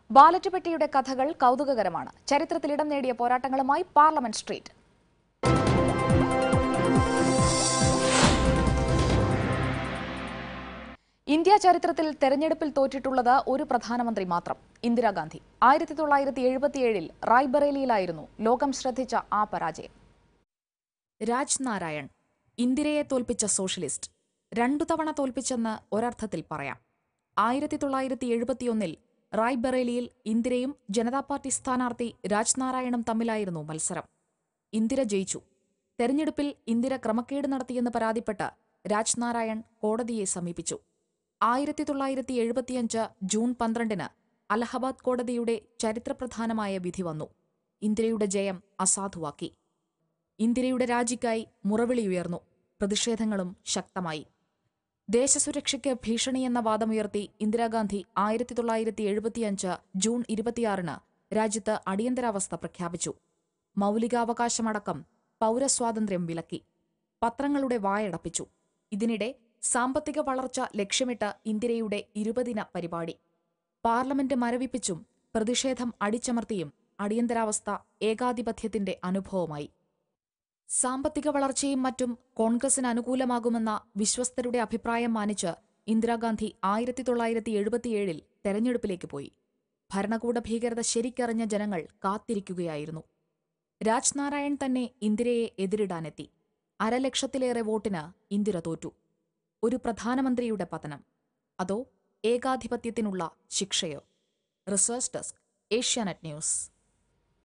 ballot പെട്ടിയുടെ കഥകൾ കൗതുകകരമാണ് ചരിത്രത്തിൽ ഇടം നേടിയ പോരാട്ടങ്ങളുമായി പാർലമെന്റ് സ്ട്രീറ്റ് ഇന്ത്യ ചരിത്രത്തിൽ തെരഞ്ഞെടുപ്പിൽ തോറ്റിട്ടുള്ളത് ഒരു പ്രധാനമന്ത്രി മാത്രം ഇന്ദിരാഗാന്ധി ആയിരത്തി തൊള്ളായിരത്തി എഴുപത്തിയേഴിൽ റായ്ബറേലിയിലായിരുന്നു ലോകം ശ്രദ്ധിച്ച ആ പരാജയം രാജ് നാരായൺ ഇന്ദിരയെ തോൽപ്പിച്ച സോഷ്യലിസ്റ്റ് രണ്ടു തവണ തോൽപ്പിച്ചെന്ന് ഒരർത്ഥത്തിൽ പറയാം ആയിരത്തി തൊള്ളായിരത്തി എഴുപത്തിയൊന്നിൽ റായ്ബറേലിയിൽ ഇന്ദിരയും ജനതാ പാർട്ടി സ്ഥാനാർത്ഥി രാജ് നാരായണും തമ്മിലായിരുന്നു മത്സരം ഇന്ദിര ജയിച്ചു തെരഞ്ഞെടുപ്പിൽ ഇന്ദിര ക്രമക്കേട് നടത്തിയെന്ന് പരാതിപ്പെട്ട് രാജ് നാരായൺ കോടതിയെ സമീപിച്ചു ആയിരത്തി തൊള്ളായിരത്തി എഴുപത്തിയഞ്ച് ജൂൺ പന്ത്രണ്ടിന് അലഹബാദ് കോടതിയുടെ ചരിത്രപ്രധാനമായ വിധി വന്നു ഇന്ദിരയുടെ ജയം അസാധുവാക്കി ഇന്ദിരയുടെ രാജിക്കായി മുറവിളിയുയർന്നു പ്രതിഷേധങ്ങളും ശക്തമായി ദേശസുരക്ഷയ്ക്ക് ഭീഷണിയെന്ന വാദമുയർത്തി ഇന്ദിരാഗാന്ധി ആയിരത്തി തൊള്ളായിരത്തി എഴുപത്തിയഞ്ച് ജൂൺ ഇരുപത്തിയാറിന് രാജ്യത്ത് അടിയന്തരാവസ്ഥ പ്രഖ്യാപിച്ചു മൗലികാവകാശമടക്കം പൗരസ്വാതന്ത്ര്യം വിലക്കി പത്രങ്ങളുടെ വായടപ്പിച്ചു ഇതിനിടെ സാമ്പത്തിക വളർച്ച ലക്ഷ്യമിട്ട് ഇന്ദിരയുടെ ഇരുപതിന പരിപാടി പാർലമെന്റ് മരവിപ്പിച്ചും പ്രതിഷേധം അടിച്ചമർത്തിയും അടിയന്തരാവസ്ഥ ഏകാധിപത്യത്തിന്റെ അനുഭവമായി സാമ്പത്തിക വളർച്ചയും മറ്റും കോൺഗ്രസിന് അനുകൂലമാകുമെന്ന വിശ്വസ്തരുടെ അഭിപ്രായം മാനിച്ച് ഇന്ദിരാഗാന്ധി ആയിരത്തി തൊള്ളായിരത്തി എഴുപത്തിയേഴിൽ തെരഞ്ഞെടുപ്പിലേക്ക് പോയി ഭരണകൂട ഭീകരത ശരിക്കറിഞ്ഞ ജനങ്ങൾ കാത്തിരിക്കുകയായിരുന്നു രാജ് നാരായൺ തന്നെ ഇന്ദിരയെ എതിരിടാനെത്തി അരലക്ഷത്തിലേറെ വോട്ടിന് ഇന്ദിര തോറ്റു ഒരു പ്രധാനമന്ത്രിയുടെ പതനം അതോ ഏകാധിപത്യത്തിനുള്ള ശിക്ഷയോ റിസർച്ച് ഡെസ്ക് ഏഷ്യാനെറ്റ് ന്യൂസ്